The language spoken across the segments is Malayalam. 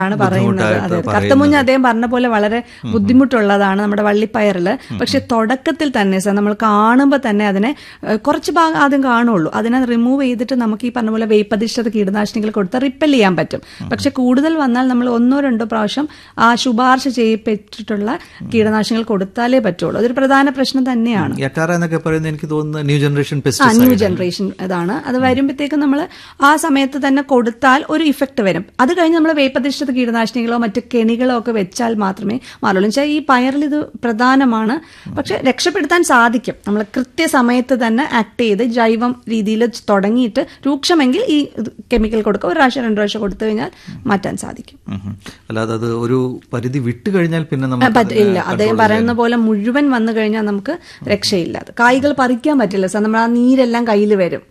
ആണ് പറയുന്നത് ബുദ്ധിമുട്ടായിട്ട് അതെ പറയുന്നത്. കത്തമുഞ്ഞ അദ്ദേഹം പറഞ്ഞ പോലെ വളരെ ബുദ്ധിമുട്ടുള്ളതാണ് നമ്മുടെ വള്ളിപ്പയറില് പക്ഷെ തുടക്കത്തിൽ തന്നെ സാർ നമ്മൾ കാണുമ്പോൾ തന്നെ അതിനെ ഏഹ്, കുറച്ച് ഭാഗം ആദ്യം കാണുള്ളൂ അതിനെ റിമൂവ് ചെയ്തിട്ട് നമുക്ക് ഈ പറഞ്ഞ പോലെ വേപ്പധിഷ്ഠിത കീടനാശിനികൾ കൊടുത്താൽ റിപ്പൽ ചെയ്യാൻ പറ്റും പക്ഷെ കൂടുതൽ വന്നാൽ നമ്മൾ ഒന്നോ രണ്ടോ പ്രാവശ്യം ആ ശുപാർശ ചെയ്യപ്പെട്ടിട്ടുള്ള കീടനാശിനികൾ കൊടുത്താലേ പറ്റുള്ളൂ അതൊരു പ്രധാന പ്രശ്നം തന്നെയാണ് യട്ടാറ എന്നൊക്കെ പറയുന്നത് എനിക്ക് തോന്നുന്നു ന്യൂ ജനറേഷൻ ആ ന്യൂ പെസ്റ്റിസൈഡ് ജനറേഷൻ ഇതാണ് അത് വരുമ്പോഴത്തേക്കും നമ്മൾ ആ സമയത്ത് തന്നെ കൊടുത്താൽ ഒരു ഇഫക്റ്റ് വരും അത് കഴിഞ്ഞ് നമ്മൾ വേപ്പധിഷ്ഠിത കീടനാശിനികളോ മറ്റ് കെണികളോ ഒക്കെ വെച്ചാൽ മാത്രമേ മാറുള്ളൂ വെച്ചാൽ ഈ പയറിൽ ഇത് പ്രധാനമാണ് പക്ഷെ രക്ഷപ്പെടുത്താൻ സാധിക്കും നമ്മൾ കൃത്യസമയത്ത് തന്നെ ആക്ട് ചെയ്ത് ജൈവം രീതിയിൽ തുടങ്ങിയിട്ട് രൂക്ഷമെങ്കിൽ ഈ കെമിക്കൽ കൊടുക്കുക ഒരു പ്രാവശ്യം രണ്ട് പ്രാവശ്യം കൊടുത്തു കഴിഞ്ഞാൽ മാറ്റാൻ സാധിക്കും അല്ലാതെ അത് ഒരു പരിധി വിട്ടു കഴിഞ്ഞാൽ പിന്നെ ആ, നമുക്ക് പറ്റ- ഇല്ല അദ്ദേഹം പറയുന്ന പോലെ മുഴുവൻ വന്നു കഴിഞ്ഞാൽ നമുക്ക് രക്ഷയില്ല അത് കായ്കൾ പറിക്കാൻ പറ്റില്ല സാർ നമ്മൾ ആ നീരെല്ലാം കയ്യിൽ വരും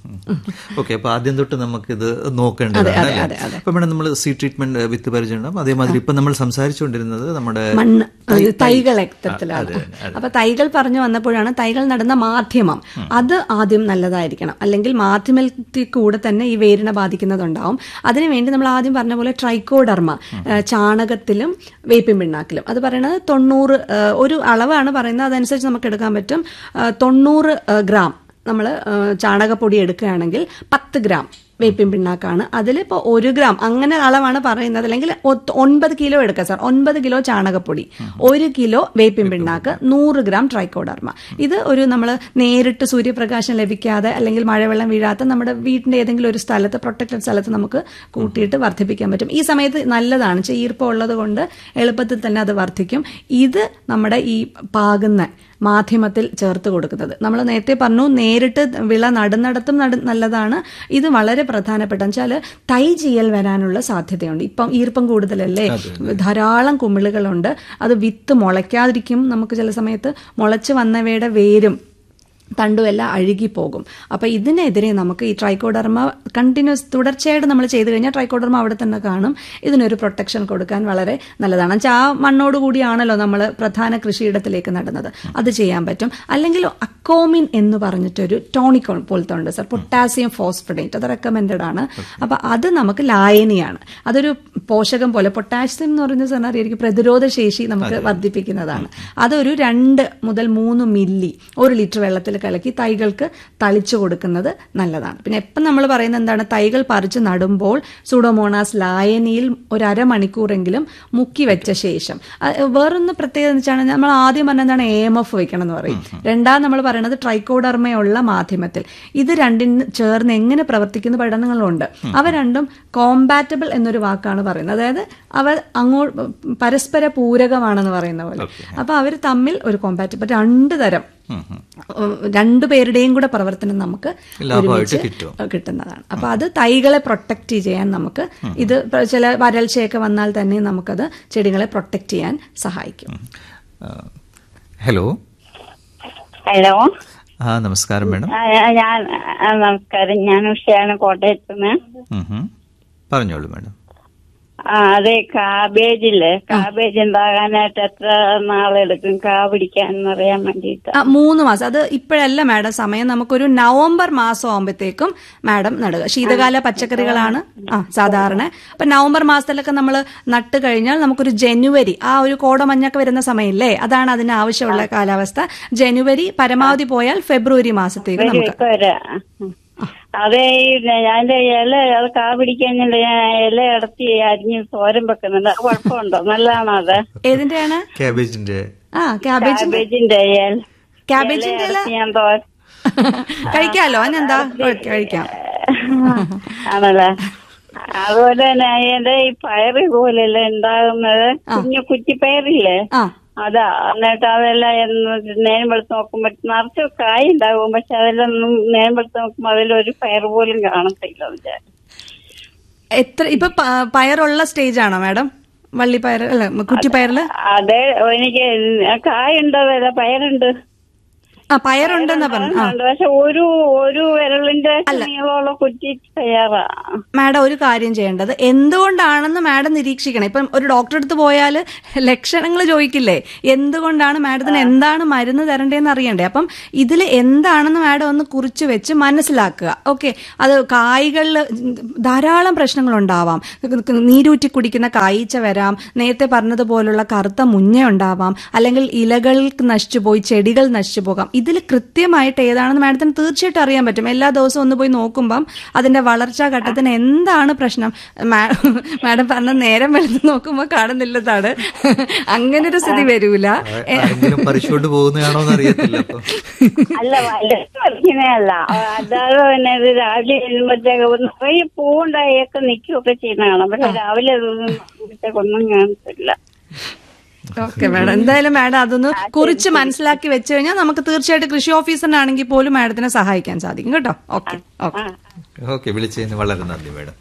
ഓക്കെ അപ്പൊ ആദ്യം തൊട്ട് നമുക്കിത് നോക്കേണ്ടതാണ് അതെ, അല്ലേ? അതെ, അതെ. അപ്പൊ മേഡം നമ്മൾ സീ ട്രീറ്റ്മെന്റ് വിത്ത് പരിചയം അതേമാതിരി ഇപ്പൊ നമ്മൾ സംസാരിച്ചുകൊണ്ടിരുന്നത് നമ്മുടെ മണ്ണ് തൈ- അത് തൈകൾ തൈ- എത്തരത്തിലാണ് അതെ, അതെ. അപ്പൊ തൈകൾ പറഞ്ഞു വന്നപ്പോഴാണ് തൈകൾ നടുന്ന മാധ്യമം അത് ആദ്യം നല്ലതായിരിക്കണം അല്ലെങ്കിൽ മാധ്യമത്തിൽ കൂടെ തന്നെ ഈ വേരിനെ ബാധിക്കുന്നതുണ്ടാവും അതിനുവേണ്ടി നമ്മൾ ആദ്യം പറഞ്ഞ പോലെ ട്രൈക്കോഡർമ ഏഹ് ചാണകത്തിലും വേപ്പിൻ പിണ്ണാക്കിലും അത് പറയുന്നത് തൊണ്ണൂറ് ഏഹ് ഒരു അളവാണ് പറയുന്നത് അതനുസരിച്ച് നമുക്ക് എടുക്കാൻ പറ്റും ഏഹ് തൊണ്ണൂറ് ഏഹ് ഗ്രാം നമ്മൾ ചാണകപ്പൊടി എടുക്കുകയാണെങ്കിൽ പത്ത് ഗ്രാം വേപ്പിൻ പിണ്ണാക്കാണ് അതിൽ ഇപ്പോൾ ഒരു ഗ്രാം അങ്ങനെ അളവാണ് പറയുന്നത് അല്ലെങ്കിൽ ഒ- ഒൻപത് കിലോ എടുക്കുക സാർ ഒൻപത് കിലോ ചാണകപ്പൊടി ഒരു കിലോ വേപ്പിൻ പിണ്ണാക്ക് നൂറ് ഗ്രാം ട്രൈക്കോഡർമ ഇത് ഒരു നമ്മൾ നേരിട്ട് സൂര്യപ്രകാശം ലഭിക്കാതെ അല്ലെങ്കിൽ മഴവെള്ളം വീഴാത്ത നമ്മുടെ വീടിന്റെ ഏതെങ്കിലും ഒരു സ്ഥലത്ത് പ്രൊട്ടക്റ്റഡ് സ്ഥലത്ത് നമുക്ക് കൂട്ടിയിട്ട് വർദ്ധിപ്പിക്കാൻ പറ്റും ഈ സമയത്ത് നല്ലതാണ് വെച്ചാൽ ഈർപ്പം ഉള്ളത് കൊണ്ട് എളുപ്പത്തിൽ തന്നെ അത് വർദ്ധിക്കും ഇത് നമ്മുടെ ഈ പാകുന്ന മാധ്യമത്തിൽ ചേർത്ത് കൊടുക്കുന്നത് നമ്മൾ നേരത്തെ പറഞ്ഞു നേരിട്ട് വിള നടുന്നിടത്തും നട നല്ലതാണ് ഇത് വളരെ പ്രധാനപ്പെട്ട വെച്ചാൽ തൈ ചെയ്യൽ വരാനുള്ള സാധ്യതയുണ്ട് ഇപ്പം ഈർപ്പം കൂടുതലല്ലേ ധാരാളം കുമിളുകളുണ്ട് അത് വിത്ത് മുളയ്ക്കാതിരിക്കും നമുക്ക് ചില സമയത്ത് മുളച്ച് വന്നവയുടെ വേരും തണ്ടും എല്ലാം അഴുകിപ്പോകും അപ്പോൾ ഇതിനെതിരെ നമുക്ക് ഈ ട്രൈക്കോഡർമ കണ്ടിന്യൂസ് തുടർച്ചയായിട്ട് നമ്മൾ ചെയ്തു കഴിഞ്ഞാൽ ട്രൈക്കോഡർമ അവിടെ തന്നെ കാണും ഇതിനൊരു പ്രൊട്ടക്ഷൻ കൊടുക്കാൻ വളരെ നല്ലതാണ് വെച്ചാൽ ആ മണ്ണോട് കൂടിയാണല്ലോ നമ്മൾ പ്രധാന കൃഷിയിടത്തിലേക്ക് നടുന്നത് അത് ചെയ്യാൻ പറ്റും അല്ലെങ്കിൽ അക്കോമിൻ എന്ന് പറഞ്ഞിട്ടൊരു ടോണിക് പോലത്തെ ഉണ്ട് സർ പൊട്ടാസ്യം ഫോസ്ഫഡേറ്റ് അത് റെക്കമെൻഡഡ് ആണ് അപ്പോൾ അത് നമുക്ക് ലായനിയാണ് അതൊരു പോഷകം പോലെ പൊട്ടാസ്യം എന്ന് പറയുന്ന സാറിന് അറിയായിരിക്കും പ്രതിരോധ ശേഷി നമുക്ക് വർദ്ധിപ്പിക്കുന്നതാണ് അതൊരു രണ്ട് മുതൽ മൂന്ന് മില്ലി ഒരു ലിറ്റർ വെള്ളത്തിൽ കലക്കി തൈകൾക്ക് തളിച്ചു കൊടുക്കുന്നത് നല്ലതാണ് പിന്നെ എപ്പം നമ്മൾ പറയുന്നത് എന്താണ് തൈകൾ പറിച്ച് നടുമ്പോൾ സൂഡോമോണാസ് ലായനിയിൽ ഒരു അരമണിക്കൂറെങ്കിലും മുക്കി വെച്ച ശേഷം അഹ് വേറൊന്ന് പ്രത്യേകത എന്ന് വെച്ചാൽ നമ്മൾ ആദ്യം പറഞ്ഞ എന്താണ് എ എം എഫ് വെക്കണം എന്ന് പറയും രണ്ടാം നമ്മൾ പറയുന്നത് ട്രൈക്കോഡർമയുള്ള മാധ്യമത്തിൽ ഇത് രണ്ടിന് ചേർന്ന് എങ്ങനെ പ്രവർത്തിക്കുന്ന പഠനങ്ങളുണ്ട് അവ രണ്ടും കോമ്പാറ്റബിൾ എന്നൊരു വാക്കാണ് പറയുന്നത് അതായത് അവ അങ്ങോട്ട് പരസ്പര പൂരകമാണെന്ന് പറയുന്ന പോലെ അപ്പൊ അവർ തമ്മിൽ ഒരു കോമ്പാറ്റബിൾ രണ്ട് തരം ഉം, രണ്ടു പേരുടെയും കൂടെ പ്രവർത്തനം നമുക്ക് ലാഭമായിട്ട് ഒരുമിച്ച് കിട്ടും. കിട്ടുന്നതാണ് അപ്പൊ അത് തൈകളെ പ്രൊട്ടക്ട് ചെയ്യാൻ നമുക്ക് ഇത് പ്ര- ചില വരൾച്ചയൊക്കെ വന്നാൽ തന്നെ നമുക്കത് ചെടികളെ പ്രൊട്ടക്ട് ചെയ്യാൻ സഹായിക്കും ഹലോ ഹലോ ആ നമസ്കാരം മേഡം ആ, ഞാൻ ആ, നമസ്കാരം ഞാൻ ഉഷയാണ് കോട്ടയത്ത് നിന്ന് ഉം ഹും. പറഞ്ഞോളൂ മേഡം ആ അതെ കാബേജില്ലേ കാബേജ് ഉണ്ടാകാനായിട്ട് എത്ര നാളെടുക്കും കാ പിടിക്കാൻ അറിയാൻ വേണ്ടിയിട്ട് ആ, മൂന്ന് മാസം അത് ഇപ്പോഴല്ല മാഡം സമയം നമുക്കൊരു നവംബർ മാസം ആകുമ്പോഴത്തേക്കും മാഡം നടുക ശീതകാല പച്ചക്കറികളാണ് ആ സാധാരണ അപ്പൊ നവംബർ മാസത്തിലൊക്കെ നമ്മൾ നട്ട് കഴിഞ്ഞാൽ നമുക്കൊരു ജനുവരി ആ ഒരു കോടമഞ്ഞൊക്കെ വരുന്ന സമയമില്ലേ അതാണ് അതിന് ആവശ്യമുള്ള കാലാവസ്ഥ ജനുവരി പരമാവധി പോയാൽ ഫെബ്രുവരി മാസത്തേക്ക് നമുക്ക് ഇപ്പൊ ഒരു അതെ ഈ അതിന്റെ ഇല അത് കാ പിടിക്കാഞ്ഞില്ല ഞാൻ ഇല അടത്തി അരിഞ്ഞ് തോരൻ വെക്കുന്നുണ്ട് അത് കുഴപ്പമുണ്ടോ നല്ലതാണോ അത് ഏതിന്റെയാണ് കാബേജിന്റെ ആ ക്യാബേജ് കാബേജിന്റെ ഇല ക്യാബേജിന്റെ ഇല അടത്തി ഞാൻ തോരൻ കഴിക്കാലോ അതിനെന്താ കഴിക്കാം ആണല്ലേ അതുപോലെ തന്നെ അതിന്റെ ഈ പയർ ഇതുപോലെയല്ല ഉണ്ടാകുന്നത് കുഞ്ഞു കുറ്റിപ്പയറില്ലേ ആ അതാ എന്നിട്ട് അതെല്ലാം എന്ന് നേരം വെളുത്ത് നോക്കുമ്പോ നിറച്ച് കായ് ഉണ്ടാകും പക്ഷെ അതെല്ലാം ഒന്നും നേരം വെളുത്ത് നോക്കുമ്പോ അതിലൊരു പയർ പോലും കാണത്തില്ല അതിന്റെ. എത്ര ഇപ്പൊ പ- പയറുള്ള സ്റ്റേജ് ആണോ മാഡം വള്ളിപ്പയർ അല്ല കുറ്റിപ്പയറില് അതെ എനിക്ക് കായുണ്ട് അതല്ല പയറുണ്ട് ആ പയറുണ്ടെന്നാ പറഞ്ഞു ആ ഉണ്ട്. പക്ഷെ ഒരു ഒരു വിരലിന്റെ നീളമുള്ള കുറ്റി തയ്യാറാ മാഡം ഒരു കാര്യം ചെയ്യേണ്ടത് എന്തുകൊണ്ടാണെന്ന് മാഡം നിരീക്ഷിക്കണം ഇപ്പം ഒരു ഡോക്ടറെ അടുത്ത് പോയാൽ ലക്ഷണങ്ങൾ ചോദിക്കില്ലേ എന്തുകൊണ്ടാണ് മാഡത്തിന് എന്താണ് മരുന്ന് തരണ്ടേന്ന് അറിയണ്ടേ അപ്പം ഇതിൽ എന്താണെന്ന് മാഡം ഒന്ന് കുറിച്ച് വെച്ച് മനസ്സിലാക്കുക ഓക്കെ അത് കായ്കളിൽ ധാരാളം പ്രശ്നങ്ങൾ ഉണ്ടാവാം നീരൂറ്റി കുടിക്കുന്ന കായ്ച്ച വരാം നേരത്തെ പറഞ്ഞതുപോലുള്ള കറുത്ത മുഞ്ഞ ഉണ്ടാവാം അല്ലെങ്കിൽ ഇലകൾ നശിച്ചു പോയി ചെടികൾ നശിച്ചു പോകാം ഇതിൽ കൃത്യമായിട്ട് ഏതാണെന്ന് മാഡത്തിന് തീർച്ചയായിട്ടും അറിയാൻ പറ്റും എല്ലാ ദിവസവും ഒന്ന് പോയി നോക്കുമ്പം അതിന്റെ വളർച്ചാ ഘട്ടത്തിന് എന്താണ് പ്രശ്നം മാ- മാഡം പറഞ്ഞ നേരം വെളുത്ത് നോക്കുമ്പോൾ കാണുന്നില്ലതാണ് അങ്ങനെ ഒരു സ്ഥിതി വരൂല ആരെങ്കിലും പറിച്ചുകൊണ്ട് പോകുന്നതാണോ എന്ന് അറിയത്തില്ല അപ്പൊ അല്ല വല്ലതും പറിക്കുന്നതല്ല അതായത് പിന്നെ ഇത് രാവിലെ ചെല്ലുമ്പോഴത്തേക്ക് നിറയെ പൂവുണ്ടായൊക്കെ നിൽക്കുകയൊക്കെ ചെയ്യുന്ന കാണാം പക്ഷെ രാവിലെ ഒന്നും കാണത്തില്ല ഓക്കെ മാഡം എന്തായാലും മാഡം അതൊന്ന് കുറിച്ച് മനസ്സിലാക്കി വെച്ച് കഴിഞ്ഞാൽ നമുക്ക് തീർച്ചയായിട്ടും കൃഷി ഓഫീസറിനാണെങ്കിൽ പോലും മാഡത്തിനെ സഹായിക്കാൻ സാധിക്കും കേട്ടോ ഓക്കെ ഓക്കെ ഓക്കെ വിളിച്ചതിന് വളരെ നന്ദി മാഡം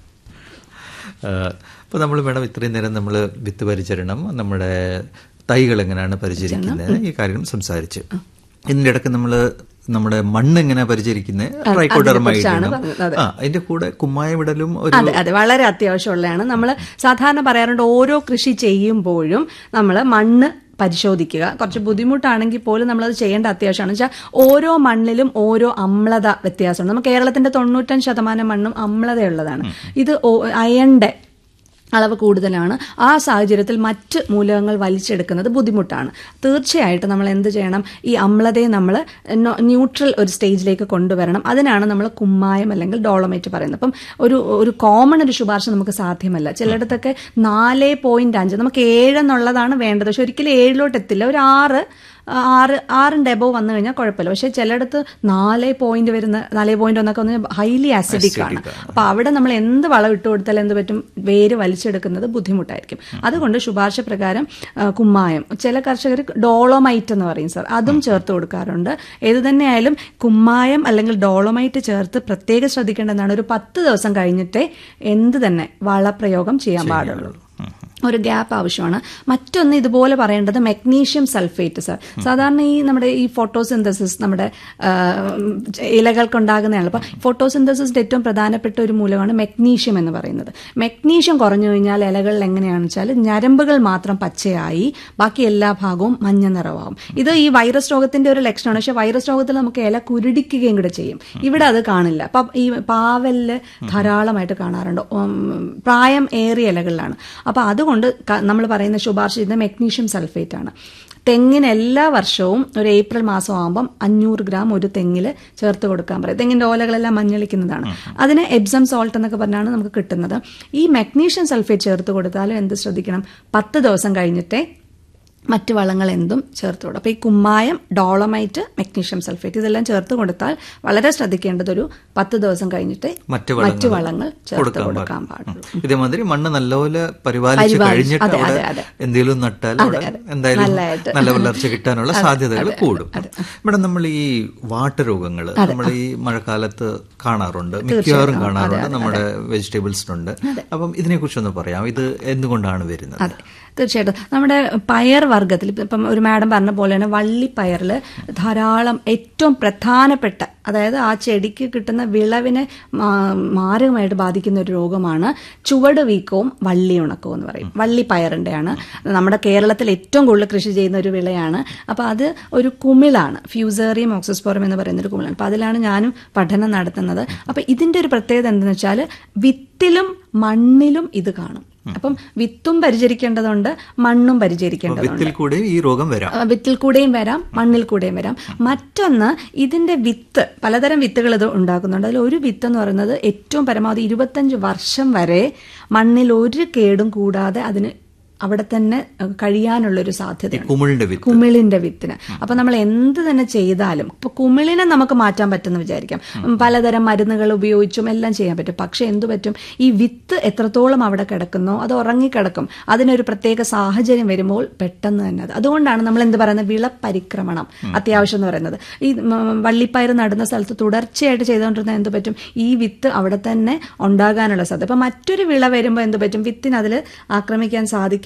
അപ്പോൾ നമ്മൾ മാഡം ഇത്രയും നേരം നമ്മൾ വിത്ത് പരിചരണം നമ്മുടെ തൈകൾ എങ്ങനെയാണ് പരിചരിക്കുന്നത് ഈ കാര്യം സംസാരിച്ച് ഇതിന്റെ ഇടയ്ക്ക് നമ്മൾ നമ്മുടെ മണ്ണ് എങ്ങനെ പരിചരിക്കുന്നത് ട്രൈക്കോഡർമ ഇടണം ആ അതിന്റെ കൂടെ കുമ്മായമിടലും ഒരു അതെ അതെ വളരെ അത്യാവശ്യമുള്ളതാണ് നമ്മൾ സാധാരണ പറയാറുണ്ട് ഓരോ കൃഷി ചെയ്യുമ്പോഴും നമ്മൾ മണ്ണ് പരിശോധിക്കുക കുറച്ച് ബുദ്ധിമുട്ടാണെങ്കിൽ പോലും നമ്മളത് ചെയ്യേണ്ട അത്യാവശ്യമാണ് വെച്ചാൽ ഓരോ മണ്ണിലും ഓരോ അമ്ലത വ്യത്യാസമുണ്ട് നമ്മൾ കേരളത്തിന്റെ തൊണ്ണൂറ്റഞ്ച് ശതമാനം മണ്ണും അമ്ലതയുള്ളതാണ് ഇത് അയണിന്റെ അളവ് കൂടുതലാണ് ആ സാഹചര്യത്തിൽ മറ്റ് മൂലകങ്ങൾ വലിച്ചെടുക്കുന്നത് ബുദ്ധിമുട്ടാണ് തീർച്ചയായിട്ടും നമ്മൾ എന്ത് ചെയ്യണം ഈ അമ്ലതയെ നമ്മൾ ന്യൂട്രൽ ഒരു സ്റ്റേജിലേക്ക് കൊണ്ടുവരണം അതിനാണ് നമ്മൾ കുമ്മായം അല്ലെങ്കിൽ ഡോളമേറ്റ് പറയുന്നത് അപ്പം ഒരു ഒരു കോമൺ ഒരു ശുപാർശ നമുക്ക് സാധ്യമല്ല ചിലയിടത്തൊക്കെ നാല് പോയിന്റ് അഞ്ച് നമുക്ക് ഏഴ് എന്നുള്ളതാണ് വേണ്ടത് പക്ഷെ ഒരിക്കലും ഏഴിലോട്ട് എത്തില്ല ഒരു ആറ് ആറ് ആറിൻ്റെ എബോ വന്നു കഴിഞ്ഞാൽ കുഴപ്പമില്ല പക്ഷെ ചിലയിടത്ത് നാല് പോയിന്റ് വരുന്ന നാല് പോയിന്റ് ഒന്നൊക്കെ ഒന്ന് ഹൈലി ആസിഡിക് ആണ് അപ്പൊ അവിടെ നമ്മൾ എന്ത് വളം ഇട്ട് കൊടുത്താൽ എന്ത് പറ്റും വേര് വലിച്ചെടുക്കുന്നത് ബുദ്ധിമുട്ടായിരിക്കും അതുകൊണ്ട് ശുപാർശ പ്രകാരം ആ, കുമ്മായം ചില കർഷകർ ഡോളോമൈറ്റ് എന്ന് പറയും സാർ അതും ചേർത്ത് കൊടുക്കാറുണ്ട് ഏത് തന്നെയായാലും കുമ്മായം അല്ലെങ്കിൽ ഡോളോമൈറ്റ് ചേർത്ത് പ്രത്യേകം ശ്രദ്ധിക്കേണ്ടതാണ് ഒരു പത്ത് ദിവസം കഴിഞ്ഞിട്ടേ എന്ത് തന്നെ വളപ്രയോഗം ചെയ്യാൻ പാടുള്ളൂ ഒരു ഗ്യാപ്പ് ആവശ്യമാണ് മറ്റൊന്ന് ഇതുപോലെ പറയേണ്ടത് മെഗ്നീഷ്യം സൾഫേറ്റ് സർ സാധാരണ ഈ നമ്മുടെ ഈ ഫോട്ടോസിന്തസിസ് നമ്മുടെ ആ, ഇലകൾക്കുണ്ടാകുന്നതാണ് അപ്പം ഫോട്ടോസിന്തസിന്റെ ഏറ്റവും പ്രധാനപ്പെട്ട ഒരു മൂലമാണ് മെഗ്നീഷ്യം എന്ന് പറയുന്നത് മെഗ്നീഷ്യം കുറഞ്ഞു കഴിഞ്ഞാൽ ഇലകളിൽ എങ്ങനെയാണെന്ന് വെച്ചാൽ ഞരമ്പുകൾ മാത്രം പച്ചയായി ബാക്കി എല്ലാ ഭാഗവും മഞ്ഞ നിറമാവും ഇത് ഈ വൈറസ് രോഗത്തിന്റെ ഒരു ലക്ഷണമാണ് പക്ഷെ വൈറസ് രോഗത്തിൽ നമുക്ക് ഇല കുരുടിക്കുകയും കൂടെ ചെയ്യും ഇവിടെ അത് കാണില്ല അപ്പം ഈ പാവലില് ധാരാളമായിട്ട് കാണാറുണ്ട് ഉം, പ്രായം ഏറിയ ഇലകളിലാണ് അപ്പൊ അതുകൊണ്ട് നമ്മൾ പറയുന്ന ശുപാർശ ചെയ്യുന്ന മെഗ്നീഷ്യം സൾഫേറ്റ് ആണ് തെങ്ങിന് എല്ലാ വർഷവും ഒരു ഏപ്രിൽ മാസം ആകുമ്പം അഞ്ഞൂറ് ഗ്രാം ഒരു തെങ്ങിൽ ചേർത്ത് കൊടുക്കാൻ പറയും തെങ്ങിന്റെ ഓലകളെല്ലാം മഞ്ഞളിക്കുന്നതാണ് അതിന് എബ്സം സോൾട്ട് എന്നൊക്കെ പറഞ്ഞാണ് നമുക്ക് കിട്ടുന്നത് ഈ മെഗ്നീഷ്യം സൾഫേറ്റ് ചേർത്ത് കൊടുത്താലും എന്ത് ശ്രദ്ധിക്കണം പത്ത് ദിവസം കഴിഞ്ഞിട്ടേ മറ്റ് വളങ്ങൾ എന്തും ചേർത്ത് കൊടുക്കും അപ്പോൾ ഈ കുമ്മായം ഡോളമൈറ്റ് മെഗ്നീഷ്യം സൾഫേറ്റ് ഇതെല്ലാം ചേർത്ത് കൊടുത്താൽ വളരെ ശ്രദ്ധിക്കേണ്ടത് ഒരു പത്ത് ദിവസം കഴിഞ്ഞിട്ട് മറ്റ് മറ്റ് വളങ്ങൾ വളങ്ങൾ ചേർത്ത് കൊടുക്കാൻ കൊടുക്കാൻ പാടില്ല. പാടുള്ളൂ ഉം. ഇതേമാതിരി മണ്ണ് നല്ലപോലെ പരിപാലിച്ച് പരിപാലിച്ച്, കഴിഞ്ഞിട്ട് അതെ, അവിടെ അതെ, അതെ. എന്തെങ്കിലും നട്ടാൽ അവിടെ എന്തായാലും നല്ലതായിട്ട്. നല്ല വളർച്ച കിട്ടാനുള്ള സാധ്യതകൾ കൂടും ഇവിടെ നമ്മൾ ഈ വാട്ടരോഗങ്ങൾ നമ്മൾ ഈ മഴക്കാലത്ത് കാണാറുണ്ട് മിക്കവാറും കാണാറുണ്ട് നമ്മുടെ വെജിറ്റബിൾസിനുണ്ട് അപ്പം ഇതിനെക്കുറിച്ചൊന്ന് പറയാം ഇത് എന്തുകൊണ്ടാണ് വരുന്നത് അതെ തീർച്ചയായിട്ടും നമ്മുടെ പയർ വർഗ്ഗത്തിൽ ഇപ്പം ഒരു മാഡം പറഞ്ഞ പോലെ തന്നെ വള്ളിപ്പയറിൽ ധാരാളം ഏറ്റവും പ്രധാനപ്പെട്ട അതായത് ആ ചെടിക്ക് കിട്ടുന്ന വിളവിനെ മാ- മാരകമായിട്ട് ബാധിക്കുന്ന ഒരു രോഗമാണ് ചുവട് വീക്കവും വള്ളി ഉണക്കവും എന്ന് പറയും വള്ളിപ്പയറിൻ്റെയാണ് നമ്മുടെ കേരളത്തിൽ ഏറ്റവും കൂടുതൽ കൃഷി ചെയ്യുന്ന ഒരു വിളയാണ് അപ്പോൾ അത് ഒരു കുമിളാണ് ഫ്യൂസേറിയം ഓക്സിസ്പോറം എന്ന് പറയുന്ന ഒരു കുമിളാണ് അപ്പോൾ അതിലാണ് ഞാനും പഠനം നടത്തുന്നത് അപ്പോൾ ഇതിൻ്റെ ഒരു പ്രത്യേകത എന്തെന്ന് വെച്ചാൽ വിത്തിലും മണ്ണിലും ഇത് കാണും അപ്പം വിത്തും പരിചരിക്കേണ്ടതുണ്ട് മണ്ണും പരിചരിക്കേണ്ടതുണ്ട് വിത്തിൽ കൂടെ ഈ രോഗം വരാം ആ, വിത്തിൽ കൂടെയും വരാം മണ്ണിൽ കൂടെയും വരാം മറ്റൊന്ന് ഇതിന്റെ വിത്ത് പലതരം വിത്തുകൾ ഇത് ഉണ്ടാക്കുന്നുണ്ട് അതിൽ ഒരു വിത്ത് എന്ന് പറയുന്നത് ഏറ്റവും പരമാവധി ഇരുപത്തഞ്ച് വർഷം വരെ മണ്ണിൽ ഒരു കേടും കൂടാതെ അതിന് അവിടെ തന്നെ അഹ് കഴിയാനുള്ള ഒരു സാധ്യതയുണ്ട് കുമിളിന്റെ വിത്ത് കുമിളിന്റെ വിത്തിന് അപ്പൊ നമ്മൾ എന്ത് തന്നെ ചെയ്താലും ഇപ്പൊ കുമിളിനെ നമുക്ക് മാറ്റാൻ പറ്റുമെന്ന് വിചാരിക്കാം ഉം, പലതരം മരുന്നുകൾ ഉപയോഗിച്ചും എല്ലാം ചെയ്യാൻ പറ്റും പക്ഷെ എന്തു പറ്റും ഈ വിത്ത് എത്രത്തോളം അവിടെ കിടക്കുന്നോ അത് ഉറങ്ങിക്കിടക്കും അതിനൊരു പ്രത്യേക സാഹചര്യം വരുമ്പോൾ പെട്ടെന്ന് തന്നെ അത് അതുകൊണ്ടാണ് നമ്മൾ എന്ത് പറയുന്നത് വിളപരിക്രമണം അത്യാവശ്യം എന്ന് പറയുന്നത് ഈ ഉം, വള്ളിപ്പയർ നടുന്ന സ്ഥലത്ത് തുടർച്ചയായിട്ട് ചെയ്തുകൊണ്ടിരുന്ന എന്ത് പറ്റും ഈ വിത്ത് അവിടെ തന്നെ ഉണ്ടാകാനുള്ള സാധ്യത ഇപ്പൊ മറ്റൊരു വിള വരുമ്പോൾ എന്ത് പറ്റും വിത്തിന് അതിൽ ആക്രമിക്കാൻ സാധിക്കാതെ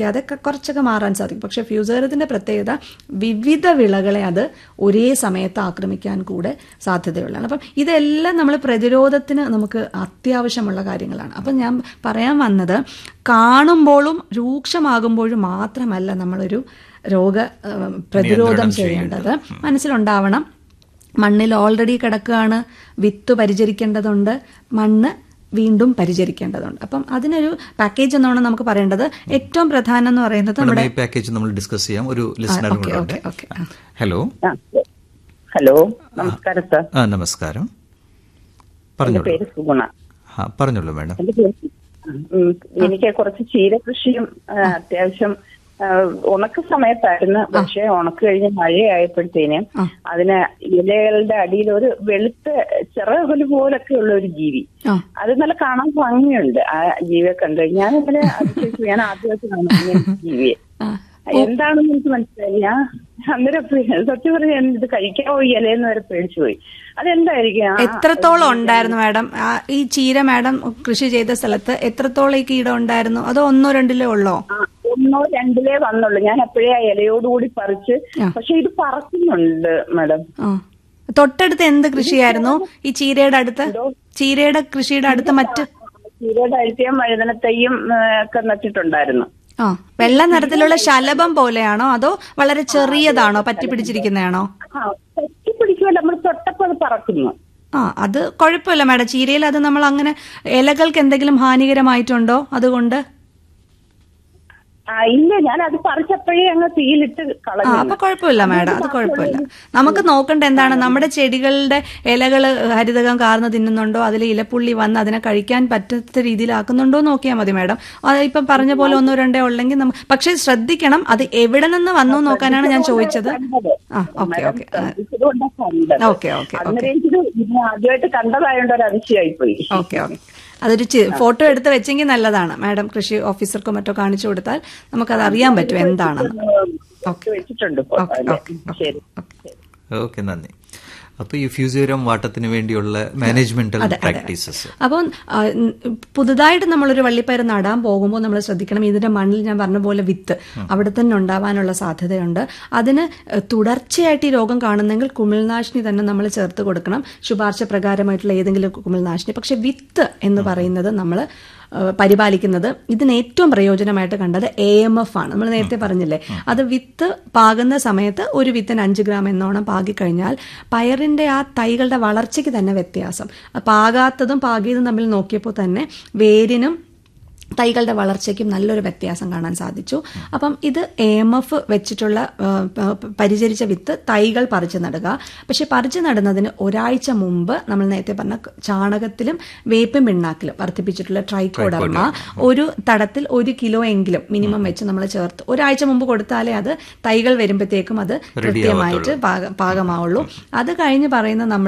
ആക്രമിക്കാതെ ക- കുറച്ചൊക്കെ മാറാൻ സാധിക്കും പക്ഷെ ഫ്യൂസേറിയത്തിന്റെ പ്രത്യേകത വിവിധ വിളകളെ അത് ഒരേ സമയത്ത് ആക്രമിക്കാൻ കൂടെ സാധ്യതയുള്ളതാണ് അപ്പം ഇതെല്ലാം നമ്മൾ പ്രതിരോധത്തിന് നമുക്ക് അത്യാവശ്യമുള്ള കാര്യങ്ങളാണ് അപ്പം ഞാൻ പറയാൻ വന്നത് കാണുമ്പോഴും രൂക്ഷമാകുമ്പോഴും മാത്രമല്ല നമ്മളൊരു രോഗ ഏഹ്, പ്രതിരോധം ചെയ്യേണ്ടത് മനസ്സിലുണ്ടാവണം മണ്ണിൽ ഓൾറെഡി കിടക്കുകയാണ് വിത്ത് പരിചരിക്കേണ്ടതുണ്ട് മണ്ണ് വീണ്ടും പരിചരിക്കേണ്ടതുണ്ട് അപ്പം അതിനൊരു പാക്കേജ് എന്നാണ് നമുക്ക് പറയേണ്ടത് ഏറ്റവും പ്രധാനം എന്ന് പറയുന്നത് നമ്മുടെ നമ്മുടെ ഈ പാക്കേജ് നമ്മൾ ഡിസ്കസ് ചെയ്യാം ഒരു ലിസണർ ഓക്കെ കൂടെ ഓക്കെ ഉണ്ട് ഓക്കെ ഹലോ ആ, ഹലോ നമസ്കാരം സാർ ആ നമസ്കാരം എന്റെ പറഞ്ഞോളൂ പേര് സുഗുണ ആ പറഞ്ഞോളൂ മാഡം എന്റെ പേര് ഉം, എനിക്ക് കുറച്ച് ചീരകൃഷിയും ആ, അത്യാവശ്യം ആ, ഉണക്ക സമയത്തായിരുന്നു പക്ഷെ ഉണക്ക് കഴിഞ്ഞ് മഴയായപ്പോഴത്തേന് അതിന് ഇലകളുടെ അടിയിൽ ഒരു വെളുത്ത ചിറകുല് പോലൊക്കെ ഉള്ള ഒരു ജീവി ആ അത് നല്ല കാണാൻ ഭംഗിയുണ്ട് ആ ജീവിയെ കണ്ടു ഞാൻ ഇങ്ങനെ അതിശയിച്ചു ഞാൻ ആദ്യമായിട്ട് കാണുന്നു ഇങ്ങനെ ഒരു ജീവിയെ ആ എന്താണെന്ന് എനിക്ക് മനസ്സിലായി ഞാൻ അന്നേരം പേ- സത്യം പറഞ്ഞാൽ ഞാൻ ഇത് കഴിക്കാവോ ഈ ഇലയെന്ന് വരെ പേടിച്ചു പോയി അതെന്തായിരിക്കും ആ- എത്രത്തോളം ഉണ്ടായിരുന്നു മാഡം ആ, ഈ ചീര മാഡം കൃഷി ചെയ്ത സ്ഥലത്ത് എത്രത്തോളം ഈ കീടം ഉണ്ടായിരുന്നു അതോ ഒന്നോ രണ്ടിലോ ഉള്ളോ ആ, ഒന്നോ രണ്ടിലേ വന്നുള്ളൂ ഞാൻ അപ്പോഴേ ആ ഇലയോടുകൂടി പറിച്ച് ആ. പക്ഷെ ഇത് പറക്കുന്നുണ്ട് മാഡം ആ തൊട്ടടുത്ത് എന്ത് കൃഷിയായിരുന്നു ഈ ചീരയുടെ അടുത്ത് ചീരയുടെ കൃഷിയുടെ അടുത്ത് മറ്റ് ചീരയുടെ അഴുത്തിയും വഴുതനത്തയ്യും ആ, ഒക്കെ നട്ടിട്ടുണ്ടായിരുന്നു ആ വെള്ള നിറത്തിലുള്ള ശലഭം പോലെയാണോ അതോ വളരെ ചെറിയതാണോ പറ്റി പിടിച്ചിരിക്കുന്നതാണോ ആ പറ്റി പിടിക്കുമല്ലോ നമ്മൾ തൊട്ടപ്പോൾ അത് പറക്കുന്നു ആ അത് കുഴപ്പമില്ല മാഡം ചീരയിൽ അത് നമ്മൾ അങ്ങനെ ഇലകൾക്ക് എന്തെങ്കിലും ഹാനികരമായിട്ടുണ്ടോ അതുകൊണ്ട് ആ ഇല്ല ഞാൻ അത് പറിച്ചപ്പോഴേ അങ്ങ് തീയിലിട്ട് ആ കളഞ്ഞു അപ്പൊ കുഴപ്പമില്ല മാഡം അത് കുഴപ്പമില്ല നമുക്ക് നോക്കേണ്ട എന്താണ് നമ്മുടെ ചെടികളുടെ ഇലകൾ ഹരിതകം കാർന്ന് തിന്നുന്നുണ്ടോ അതിൽ ഇലപ്പുള്ളി വന്ന് അതിനെ കഴിക്കാൻ പറ്റാത്ത രീതിയിലാക്കുന്നുണ്ടോ എന്ന് നോക്കിയാൽ മതി മാഡം അത് ഇപ്പം പറഞ്ഞ പോലെ ഒന്നോ രണ്ടോ ഉള്ളെങ്കിൽ നമ്മ പക്ഷെ ശ്രദ്ധിക്കണം അത് എവിടെ നിന്ന് വന്നു നോക്കാനാണ് ഞാൻ ചോദിച്ചത് ആ ഓക്കെ ഓക്കെ ഇതുകൊണ്ടാ കണ്ടത് ഓക്കെ ഓക്കെ അന്നേരം എനിക്കിത് ഇത് ആദ്യമായിട്ട് കണ്ടതായോണ്ട് ഒരു അതിശയായി പോയി ഓക്കെ ഓക്കെ അതൊരു ചി- ഫോട്ടോ എടുത്ത് വെച്ചെങ്കിൽ നല്ലതാണ് മാഡം കൃഷി ഓഫീസർക്കോ മറ്റോ കാണിച്ചു കൊടുത്താൽ നമുക്കത് അറിയാൻ പറ്റും എന്താണെന്ന് ഒക്കെ വെച്ചിട്ടുണ്ട് ഓക്കെ ഫോട്ടോയില്. ഓക്കെ ശരി ഓക്കെ നന്ദി അപ്പൊ ഈ ഫ്യൂസിയോരം വാട്ടത്തിന് വേണ്ടിയുള്ള മാനേജ്മെന്റൽ പ്രാക്ടീസസ് അപ്പോൾ ആ, ഉം, പുതുതായിട്ട് നമ്മളൊരു വള്ളിപ്പയർ നടാൻ പോകുമ്പോൾ നമ്മൾ ശ്രദ്ധിക്കണം ഇതിന്റെ മണ്ണിൽ ഞാൻ പറഞ്ഞ പോലെ വിത്ത് അവിടെ തന്നെ ഉണ്ടാവാനുള്ള സാധ്യതയുണ്ട് അതിന് ഏഹ്, തുടർച്ചയായിട്ട് ഈ രോഗം കാണുന്നെങ്കിൽ കുമിൾനാശിനി തന്നെ നമ്മൾ ചേർത്ത് കൊടുക്കണം ശുപാർശ പ്രകാരമായിട്ടുള്ള ഏതെങ്കിലും കുമിൾനാശിനി പക്ഷെ വിത്ത് എന്ന് പറയുന്നത് നമ്മൾ പരിപാലിക്കുന്നത് ഇതിന് ഏറ്റവും പ്രയോജനമായിട്ട് കണ്ടത് എ എം എഫ് ആണ് നമ്മൾ നേരത്തെ പറഞ്ഞില്ലേ അത് വിത്ത് പാകുന്ന സമയത്ത് ഒരു വിത്തിന് അഞ്ച് ഗ്രാം എന്നോണം പാകിക്കഴിഞ്ഞാൽ പയറിന്റെ ആ തൈകളുടെ വളർച്ചയ്ക്ക് തന്നെ വ്യത്യാസം പാകാത്തതും പാകിയതും തമ്മിൽ നോക്കിയപ്പോൾ തന്നെ വേരിനും തൈകളുടെ വളർച്ചയ്ക്കും നല്ലൊരു വ്യത്യാസം കാണാൻ സാധിച്ചു അപ്പം ഇത് എ എം എഫ് വെച്ചിട്ടുള്ള ആ, പ- പരിചരിച്ച വിത്ത് തൈകൾ പറിച്ചു നടുക പക്ഷെ പറിച്ചു നടുന്നതിന് ഒരാഴ്ച മുമ്പ് നമ്മൾ നേരത്തെ പറഞ്ഞ ചാണകത്തിലും വേപ്പും പിണ്ണാക്കിലും വർദ്ധിപ്പിച്ചിട്ടുള്ള ട്രൈക്കോഡർമ ഒരു തടത്തിൽ ഒരു കിലോ എങ്കിലും മിനിമം വെച്ച് നമ്മൾ ചേർത്ത് ഒരാഴ്ച മുമ്പ് കൊടുത്താലേ അത് തൈകൾ വരുമ്പോഴത്തേക്കും അത് കൃത്യമായിട്ട് പാക- പാകമാവുള്ളൂ അത് കഴിഞ്ഞ് പറയുന്നത് നമ്മൾ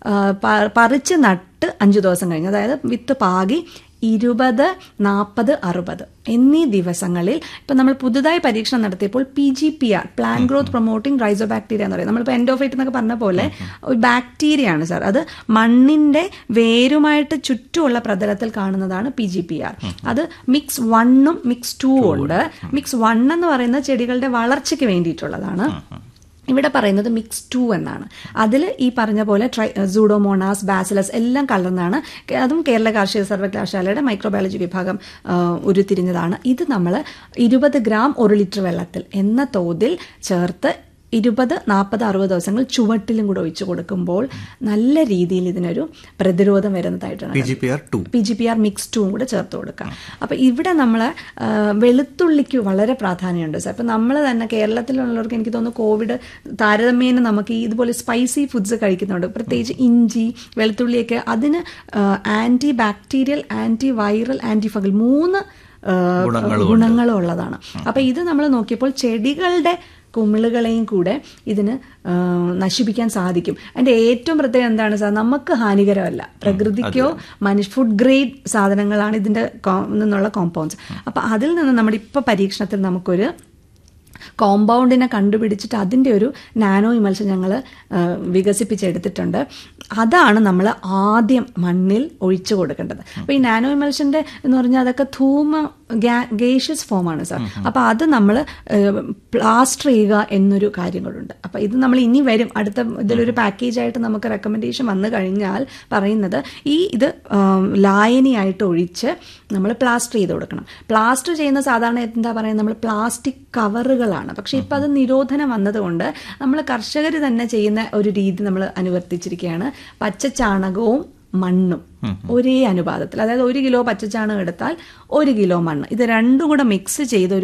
പറിച്ച് നട്ട് അഞ്ചു ദിവസം കഴിഞ്ഞ് അതായത് വിത്ത് പാകി ഇരുപത് നാൽപ്പത് അറുപത് എന്നീ ദിവസങ്ങളിൽ ഇപ്പം നമ്മൾ പുതുതായി പരീക്ഷണം നടത്തിയപ്പോൾ P G P R plant growth promoting rhizobacteria എന്ന് പറയും നമ്മളിപ്പോൾ എൻഡോഫൈറ്റ് എന്നൊക്കെ പറഞ്ഞ പോലെ ഒരു ബാക്ടീരിയ ആണ് സാർ അത് മണ്ണിന്റെ വേരുമായിട്ട് ചുറ്റുമുള്ള പ്രതലത്തിൽ കാണുന്നതാണ് പി ജി പി ആർ അത് മിക്സ് വണ്ണും മിക്സ് ടൂ ഉണ്ട് മിക്സ് വൺ എന്ന് പറയുന്നത് ചെടികളുടെ വളർച്ചയ്ക്ക് വേണ്ടിയിട്ടുള്ളതാണ് ഇവിടെ പറയുന്നത് മിക്സ് ടു എന്നാണ് അതിൽ ഈ പറഞ്ഞ പോലെ ട്രൈ സൂഡോമോണാസ് ബാസിലസ് എല്ലാം കലർന്നാണ് കേ- അതും കേരള കാർഷിക സർവകലാശാലയുടെ മൈക്രോബയോളജി വിഭാഗം ആ, ഉരുത്തിരിഞ്ഞതാണ് ഇത് നമ്മൾ ഇരുപത് ഗ്രാം ഒരു ലിറ്റർ വെള്ളത്തിൽ എന്ന തോതിൽ ചേർത്ത് ഇരുപത് നാൽപ്പത് അറുപത് ദിവസങ്ങൾ ചുവട്ടിലും കൂടെ ഒഴിച്ചു കൊടുക്കുമ്പോൾ നല്ല രീതിയിൽ ഇതിനൊരു പ്രതിരോധം വരുന്നതായിട്ടാണ് P G P R two P G P R mix ടൂവും കൂടെ ചേർത്ത് കൊടുക്കാം അപ്പൊ ഇവിടെ നമ്മൾ വെളുത്തുള്ളിക്ക് വളരെ പ്രാധാന്യമുണ്ട് സാർ ഇപ്പൊ നമ്മൾ തന്നെ കേരളത്തിലുള്ളവർക്ക് എനിക്ക് തോന്നുന്നു കോവിഡ് താരതമ്യേന നമുക്ക് ഈ ഇതുപോലെ സ്പൈസി ഫുഡ്സ് കഴിക്കുന്നുണ്ട് പ്രത്യേകിച്ച് ഇഞ്ചി വെളുത്തുള്ളിയൊക്കെ അതിന് anti bacterial anti viral anti fungal മൂന്ന് ആ, ഗുണങ്ങളും ഉള്ളതാണ് അപ്പൊ ഇത് നമ്മൾ നോക്കിയപ്പോൾ ചെടികളുടെ കുമിളുകളെയും കൂടെ ഇതിന് ആ, നശിപ്പിക്കാൻ സാധിക്കും അതിന്റെ ഏറ്റവും പ്രത്യേകത എന്താണ് സാർ നമുക്ക് ഹാനികരമല്ല പ്രകൃതിക്കോ മനുഷ്യ ഫുഡ് ഗ്രേഡ് സാധനങ്ങളാണ് ഇതിന്റെ കോ- നിന്നുള്ള കോമ്പൗണ്ട്സ് അപ്പൊ അതിൽ നിന്ന് നമ്മുടെ ഇപ്പൊ പരീക്ഷണത്തിൽ നമുക്കൊരു കോമ്പൗണ്ടിനെ കണ്ടുപിടിച്ചിട്ട് അതിൻ്റെ ഒരു നാനോ ഇമൽഷൻ ഞങ്ങൾ വികസിപ്പിച്ചെടുത്തിട്ടുണ്ട് അതാണ് നമ്മൾ ആദ്യം മണ്ണിൽ ഒഴിച്ചു കൊടുക്കേണ്ടത് അപ്പോൾ ഈ നാനോ ഇമൽഷൻ്റെ എന്ന് പറഞ്ഞാൽ അതൊക്കെ ധൂമ ഗേഷ്യസ് ഫോമാണ് സാർ അപ്പൊ അത് നമ്മൾ പ്ലാസ്റ്റർ ചെയ്യുക എന്നൊരു കാര്യങ്ങളുണ്ട് അപ്പൊ ഇത് നമ്മൾ ഇനി വരും അടുത്ത ഇതിലൊരു പാക്കേജ് ആയിട്ട് നമുക്ക് റെക്കമെൻഡേഷൻ വന്നു കഴിഞ്ഞാൽ പറയുന്നത് ഈ ഇത് ആം, ലായനിയായിട്ട് ഒഴിച്ച് നമ്മൾ പ്ലാസ്റ്റർ ചെയ്ത് കൊടുക്കണം പ്ലാസ്റ്റർ ചെയ്യുന്ന സാധാരണ എന്താ പറയുക നമ്മൾ പ്ലാസ്റ്റിക് കവറുകളാണ് പക്ഷെ ഇപ്പം അത് നിരോധനം വന്നതുകൊണ്ട് നമ്മൾ കർഷകർ തന്നെ ചെയ്യുന്ന ഒരു രീതി നമ്മൾ അനുവർത്തിച്ചിരിക്കുകയാണ് പച്ചച്ചാണകവും മണ്ണും ഒരേ അനുപാതത്തിൽ അതായത് ഒരു കിലോ പച്ചച്ചാണകം എടുത്താൽ ഒരു കിലോ മണ്ണ് ഇത് രണ്ടും കൂടെ മിക്സ് ചെയ്ത് ഒരു